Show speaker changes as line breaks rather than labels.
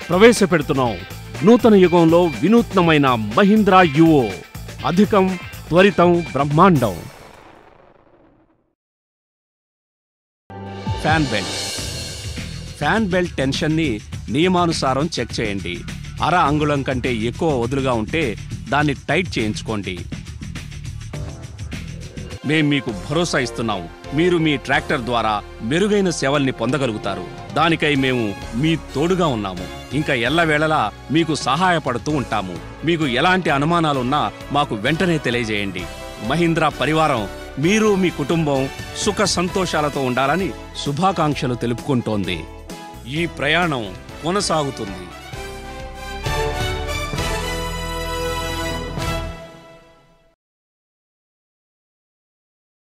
ప్రవేశపెడుతున్నాం నూతన యుగంలో వినూత్నమైన మహీంద్రా యువో అధికం త్వరితం బ్రహ్మాండం ఫ్యాన్ బెల్ట్ ఫ్యాన్ బెల్ట్ టెన్షన్ని నియమానుసారం చెక్ చేయండి అర అంగుళం కంటే ఎక్కువ వదులుగా ఉంటే దాన్ని టైట్ చేయించుకోండి మేం మీకు భరోసా ఇస్తున్నాం మీరు మీ ట్రాక్టర్ ద్వారా మెరుగైన సేవల్ని పొందగలుగుతారు దానికై మేము మీ తోడుగా ఉన్నాము ఇంకా ఎల్లవేళలా మీకు సహాయపడుతూ ఉంటాము మీకు ఎలాంటి అనుమానాలున్నా మాకు వెంటనే తెలియజేయండి మహీంద్రా పరివారం మీరు మీ కుటుంబం సుఖ సంతోషాలతో ఉండాలని శుభాకాంక్షలు తెలుపుకుంటోంది ఈ ప్రయాణం కొనసాగుతుంది